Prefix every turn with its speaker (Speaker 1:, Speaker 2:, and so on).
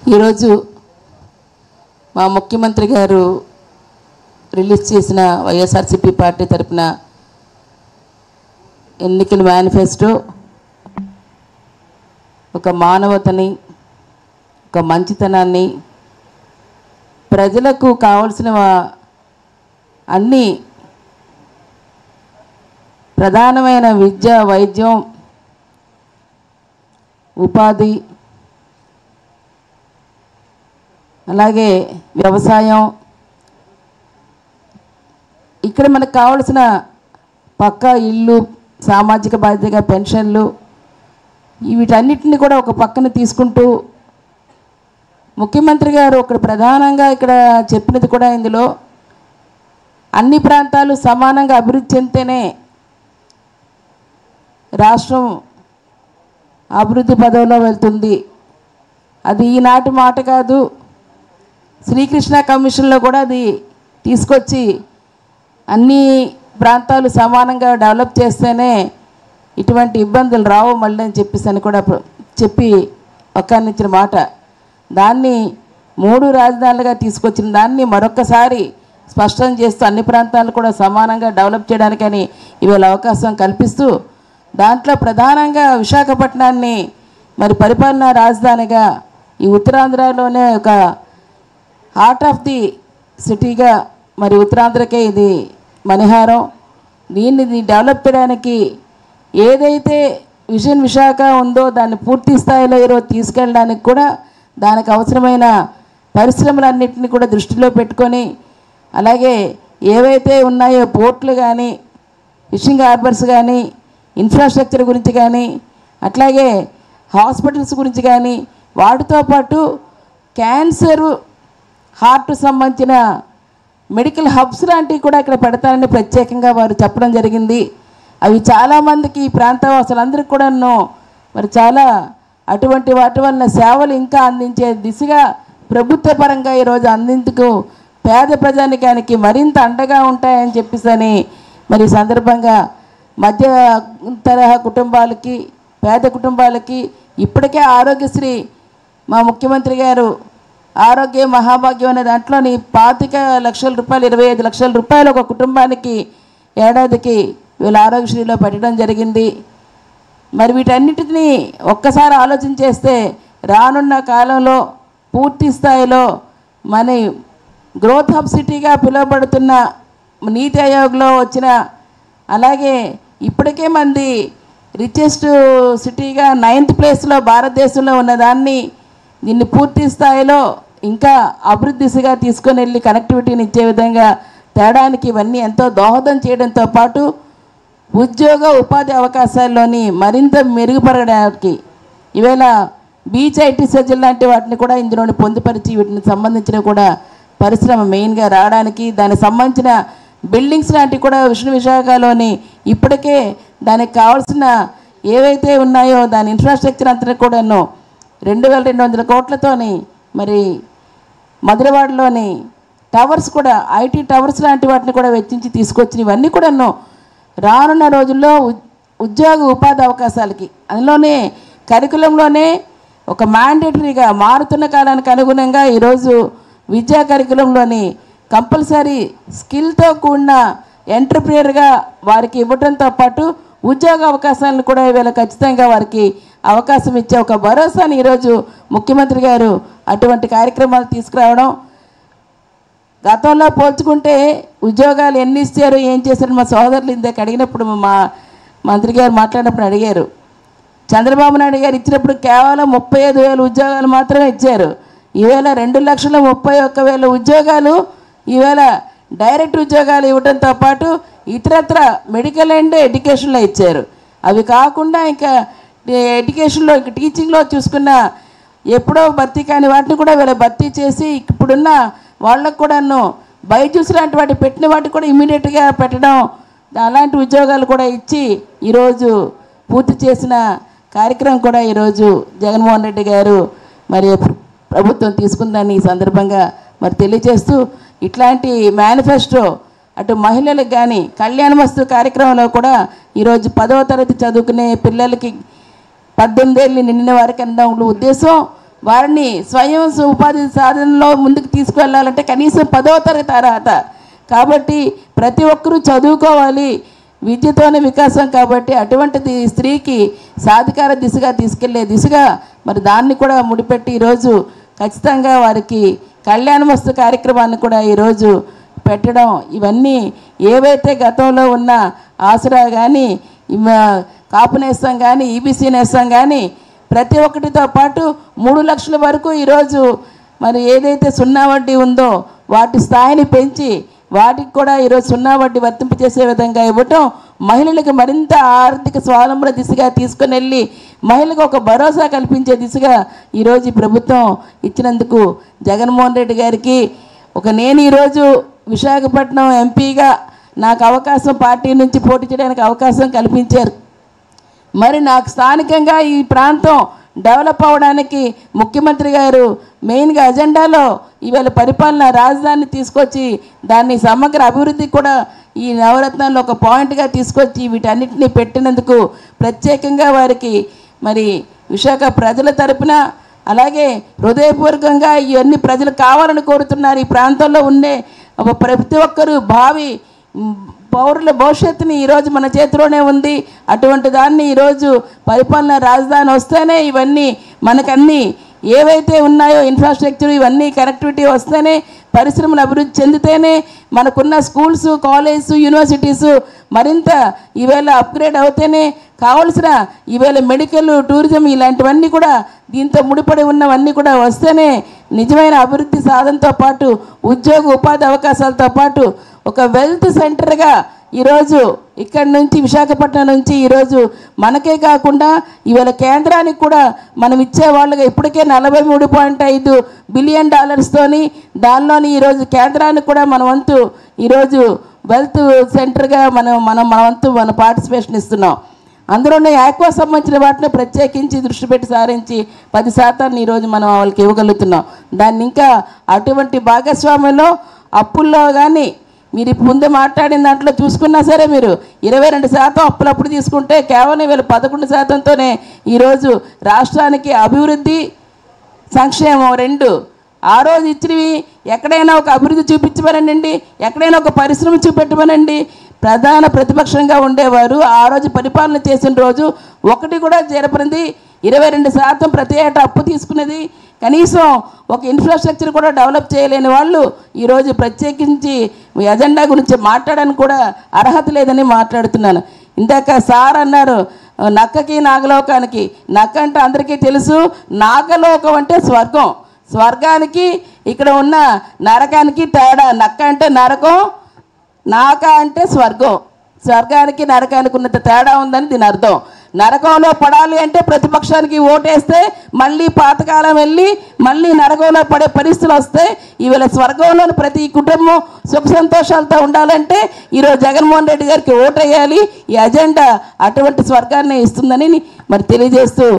Speaker 1: ఈరోజు మా ముఖ్యమంత్రి గారు రిలీజ్ చేసిన వైఎస్ఆర్సీపీ పార్టీ తరపున ఎన్నికల మేనిఫెస్టో ఒక మానవతని ఒక మంచితనాన్ని ప్రజలకు కావలసిన అన్ని ప్రధానమైన విద్య వైద్యం ఉపాధి అలాగే వ్యవసాయం ఇక్కడ మనకు కావలసిన పక్కా ఇల్లు సామాజిక బాధ్యతగా పెన్షన్లు వీటన్నిటిని కూడా ఒక పక్కన తీసుకుంటూ ముఖ్యమంత్రి గారు ఇక్కడ ప్రధానంగా ఇక్కడ చెప్పినది కూడా ఇందులో అన్ని ప్రాంతాలు సమానంగా అభివృద్ధి చెందితేనే రాష్ట్రం అభివృద్ధి పదవిలో వెళ్తుంది అది ఈనాటి మాట కాదు శ్రీకృష్ణ కమిషన్లో కూడా అది తీసుకొచ్చి అన్ని ప్రాంతాలు సమానంగా డెవలప్ చేస్తేనే ఇటువంటి ఇబ్బందులు రావు మళ్ళీ అని చెప్పేసి అని కూడా ప్ర- చెప్పి ఒక్కనిచ్చిన మాట దాన్ని మూడు రాజధానులుగా తీసుకొచ్చిన దాన్ని మరొక్కసారి స్పష్టం చేస్తూ అన్ని ప్రాంతాలు కూడా సమానంగా డెవలప్ చేయడానికని ఇవాళ అవకాశం కల్పిస్తూ దాంట్లో ప్రధానంగా విశాఖపట్నాన్ని మరి పరిపాలనా రాజధానిగా ఈ ఉత్తరాంధ్రలోనే ఒక హార్ట్ ఆఫ్ ది సిటీగా మరి ఉత్తరాంధ్రకే ఇది మణిహారం దీన్ని ఇది డెవలప్ చేయడానికి ఏదైతే విజన్ విశాఖ ఉందో దాన్ని పూర్తి స్థాయిలో ఈరోజు తీసుకెళ్ళడానికి కూడా దానికి అవసరమైన పరిశ్రమలన్నింటినీ కూడా దృష్టిలో పెట్టుకొని అలాగే ఏవైతే ఉన్నాయో పోర్ట్లు కానీ ఫిషింగ్ హార్బర్స్ కానీ ఇన్ఫ్రాస్ట్రక్చర్ గురించి కానీ అట్లాగే హాస్పిటల్స్ గురించి కానీ వాటితో పాటు క్యాన్సర్ హార్ట్ సంబంధించిన మెడికల్ హబ్స్ లాంటివి కూడా ఇక్కడ పెడతారని ప్రత్యేకంగా వారు చెప్పడం జరిగింది అవి చాలామందికి ఈ ప్రాంతవాసులందరికీ కూడాను మరి చాలా అటువంటి వాటి వల్ల సేవలు ఇంకా అందించే దిశగా ప్రభుత్వ పరంగా ఈరోజు అందిందుకు పేద ప్రజానికానికి మరింత అండగా ఉంటాయని చెప్పేసి అని మరి ఈ సందర్భంగా మధ్య తరహా కుటుంబాలకి పేద కుటుంబాలకి ఇప్పటికే ఆరోగ్యశ్రీ మా ముఖ్యమంత్రి గారు ఆరోగ్య మహాభాగ్యం అనే దాంట్లోని పాతిక లక్షల రూపాయలు ఇరవై ఐదు లక్షల రూపాయలు ఒక కుటుంబానికి ఏడాదికి వీళ్ళ ఆరోగ్యశ్రీలో పెట్టడం జరిగింది మరి వీటన్నిటిని ఒక్కసారి ఆలోచన చేస్తే రానున్న కాలంలో పూర్తి స్థాయిలో మన గ్రోత్ హబ్ సిటీగా పిలువబడుతున్న నీతి ఆయోగ్లో వచ్చిన అలాగే ఇప్పటికే మంది రిచెస్ట్ సిటీగా నైన్త్ ప్లేస్లో భారతదేశంలో ఉన్న దాన్ని దీన్ని పూర్తి స్థాయిలో ఇంకా అభివృద్ధి దిశగా తీసుకొని వెళ్ళి కనెక్టివిటీని ఇచ్చే విధంగా తేడానికి ఇవన్నీ ఎంతో దోహదం చేయడంతో పాటు ఉద్యోగ ఉపాధి అవకాశాల్లోని మరింత మెరుగుపరగడానికి ఈవేళ బీచ్ ఐటీ సజ్జలు లాంటి వాటిని కూడా ఇందులోని పొందుపరిచి వీటిని సంబంధించిన కూడా పరిశ్రమ మెయిన్గా రావడానికి దానికి సంబంధించిన బిల్డింగ్స్ లాంటివి కూడా విష్ణు విశాఖలోని ఇప్పటికే దానికి కావాల్సిన ఏవైతే ఉన్నాయో దాని ఇన్ఫ్రాస్ట్రక్చర్ అంతా కూడాను రెండు వేల రెండు వందల కోట్లతోని మరి మధురవాడలోని టవర్స్ కూడా ఐటీ టవర్స్ లాంటి వాటిని కూడా వెచ్చించి తీసుకొచ్చిన ఇవన్నీ కూడాను రానున్న రోజుల్లో ఉ- ఉద్యోగ ఉపాధి అవకాశాలకి అందులోనే కరికులంలోనే ఒక మ్యాండేటరీగా మారుతున్న కాలానికి అనుగుణంగా ఈరోజు విద్యా కరికులంలోని కంపల్సరీ స్కిల్తో కూడిన ఎంటర్ప్రియర్గా వారికి ఇవ్వడంతో పాటు ఉద్యోగ అవకాశాలను కూడా ఇవాళ ఖచ్చితంగా వారికి అవకాశం ఇచ్చే ఒక భరోసాని ఈరోజు ముఖ్యమంత్రి గారు అటువంటి కార్యక్రమాలు తీసుకురావడం గతంలో పోల్చుకుంటే ఉద్యోగాలు ఎన్ని ఇచ్చారు ఏం చేశారు మా సోదరులు ఇందాక అడిగినప్పుడు మా మంత్రి గారు మాట్లాడినప్పుడు అడిగారు చంద్రబాబు నాయుడు గారు ఇచ్చినప్పుడు కేవలం ముప్పై ఐదు వేల ఉద్యోగాలు మాత్రమే ఇచ్చారు ఈవేళ రెండు లక్షల ముప్పై ఒక్క వేల ఉద్యోగాలు ఈవేళ డైరెక్ట్ ఉద్యోగాలు ఇవ్వడంతో పాటు ఇతరత్ర మెడికల్ అండ్ ఎడ్యుకేషన్లో ఇచ్చారు అవి కాకుండా ఇంకా ఎడ్యుకేషన్లో ఇంకా టీచింగ్లో చూసుకున్న ఎప్పుడో భర్తీ కాని వాటిని కూడా వీళ్ళ భర్తీ చేసి ఇప్పుడున్న వాళ్ళకు కూడాను బైజూస్ లాంటి వాటి పెట్టిన వాటికి కూడా ఇమీడియట్గా పెట్టడం అలాంటి ఉద్యోగాలు కూడా ఇచ్చి ఈరోజు పూర్తి చేసిన కార్యక్రమం కూడా ఈరోజు జగన్మోహన్ రెడ్డి గారు మరి ప్రభుత్వం తీసుకుందని ఈ సందర్భంగా మరి తెలియజేస్తూ ఇట్లాంటి మేనిఫెస్టో అటు మహిళలకు కానీ కళ్యాణ వస్తు కార్యక్రమంలో కూడా ఈరోజు పదవ తరగతి చదువుకునే పిల్లలకి పద్దెనిమిది ఏళ్ళు నిండిన వారికి అనడం ఉద్దేశం వారిని స్వయం ఉపాధి సాధనలో ముందుకు తీసుకువెళ్ళాలంటే కనీసం పదో తరగతి అర్హత కాబట్టి ప్రతి ఒక్కరూ చదువుకోవాలి విద్యతోనే వికాసం కాబట్టి అటువంటిది స్త్రీకి సాధికార దిశగా తీసుకెళ్లే దిశగా మరి దాన్ని కూడా ముడిపెట్టి ఈరోజు ఖచ్చితంగా వారికి కళ్యాణ వస్తు కార్యక్రమాన్ని కూడా ఈరోజు పెట్టడం ఇవన్నీ ఏవైతే గతంలో ఉన్న ఆసరా కానీ కాపు నేస్తం కానీ ఈబీసీ నేస్తం కానీ ప్రతి ఒక్కటితో పాటు మూడు లక్షల వరకు ఈరోజు మరి ఏదైతే సున్నా వడ్డీ ఉందో వాటి స్థాయిని పెంచి వాటికి కూడా ఈరోజు సున్నా వడ్డీ వర్తింపజేసే విధంగా ఇవ్వటం మహిళలకు మరింత ఆర్థిక స్వావలంబన దిశగా తీసుకుని వెళ్ళి మహిళలకు ఒక భరోసా కల్పించే దిశగా ఈరోజు ఈ ప్రభుత్వం ఇచ్చినందుకు జగన్మోహన్ రెడ్డి గారికి ఒక నేను ఈరోజు విశాఖపట్నం ఎంపీగా నాకు అవకాశం పార్టీ నుంచి పోటీ చేయడానికి అవకాశం కల్పించారు మరి నాకు స్థానికంగా ఈ ప్రాంతం డెవలప్ అవ్వడానికి ముఖ్యమంత్రి గారు మెయిన్గా అజెండాలో ఇవాళ పరిపాలన రాజధాని తీసుకొచ్చి దాన్ని సమగ్ర అభివృద్ధి కూడా ఈ నవరత్నాల్లో ఒక పాయింట్గా తీసుకొచ్చి వీటన్నిటిని పెట్టినందుకు ప్రత్యేకంగా వారికి మరి విశాఖ ప్రజల తరపున అలాగే హృదయపూర్వకంగా ఇవన్నీ ప్రజలు కావాలని కోరుతున్నారు ఈ ప్రాంతంలో ఉండే ప్రతి ఒక్కరూ భావి మ్, పౌరుల భవిష్యత్తుని ఈరోజు మన చేతిలోనే ఉంది అటువంటి దాన్ని ఈరోజు పరిపాలన రాజధాని వస్తేనే ఇవన్నీ మనకన్నీ ఏవైతే ఉన్నాయో ఇన్ఫ్రాస్ట్రక్చర్ ఇవన్నీ కనెక్టివిటీ వస్తేనే పరిశ్రమలు అభివృద్ధి చెందితేనే మనకున్న స్కూల్స్ కాలేజ్ యూనివర్సిటీస్ మరింత ఈవేళ అప్గ్రేడ్ అవుతేనే కావలసిన ఈవేళ మెడికల్ టూరిజం ఇలాంటివన్నీ కూడా దీంతో ముడిపడి ఉన్నవన్నీ కూడా వస్తేనే నిజమైన అభివృద్ధి సాధనతో పాటు ఉద్యోగ ఉపాధి అవకాశాలతో పాటు ఒక వెల్త్ సెంటర్గా ఈరోజు ఇక్కడి నుంచి విశాఖపట్నం నుంచి ఈరోజు మనకే కాకుండా ఇవాళ కేంద్రానికి కూడా మనం ఇచ్చే వాళ్ళగా ఇప్పటికే నలభై మూడు పాయింట్ ఐదు బిలియన్ డాలర్స్తోని దానిలోని ఈరోజు కేంద్రానికి కూడా మన వంతు ఈరోజు వెల్త్ సెంటర్గా మనం మనం మన వంతు మన పార్టిసిపేషన్ ఇస్తున్నాం అందులోనే యాక్వా సంబంధించిన వాటిని ప్రత్యేకించి దృష్టి పెట్టి సారించి పది శాతాన్ని ఈరోజు మనం వాళ్ళకి ఇవ్వగలుగుతున్నాం దాన్ని ఇంకా అటువంటి భాగస్వామ్యంలో అప్పుల్లో కానీ మీరు ఇప్పుడు ముందే మాట్లాడిన దాంట్లో చూసుకున్నా సరే మీరు ఇరవై రెండు శాతం అప్పులప్పుడు తీసుకుంటే కేవలం వీళ్ళు పదకొండు శాతంతోనే ఈరోజు రాష్ట్రానికి అభివృద్ధి సంక్షేమం రెండు ఆ రోజు ఇచ్చినవి ఎక్కడైనా ఒక అభివృద్ధి చూపించమనండి ఎక్కడైనా ఒక పరిశ్రమ చూపెట్టమనండి ప్రధాన ప్రతిపక్షంగా ఉండేవారు ఆ రోజు పరిపాలన చేసిన రోజు ఒకటి కూడా జరపనిది ఇరవై రెండు శాతం ప్రతి ఏటా అప్పు తీసుకునేది కనీసం ఒక ఇన్ఫ్రాస్ట్రక్చర్ కూడా డెవలప్ చేయలేని వాళ్ళు ఈరోజు ప్రత్యేకించి మీ ఎజెండా గురించి మాట్లాడడానికి కూడా అర్హత లేదని మాట్లాడుతున్నాను ఇందాక సార్ అన్నారు నక్కకి నాగలోకానికి నక్క అంటే అందరికీ తెలుసు నాగలోకం అంటే స్వర్గం స్వర్గానికి ఇక్కడ ఉన్న నరకానికి తేడా నక్క అంటే నరకం నాక అంటే స్వర్గం స్వర్గానికి నరకానికి ఉన్నంత తేడా ఉందని దీని అర్థం నరకంలో పడాలి అంటే ప్రతిపక్షానికి ఓటేస్తే మళ్ళీ పాతకాలం వెళ్ళి మళ్ళీ నరకంలో పడే పరిస్థితులు వస్తాయి ఈవేళ స్వర్గంలోని ప్రతి కుటుంబం సుఖ సంతోషాలతో ఉండాలంటే ఈరోజు జగన్మోహన్ రెడ్డి గారికి ఓటేయాలి ఈ అజెండా అటువంటి స్వర్గాన్ని ఇస్తుందని మరి తెలియజేస్తూ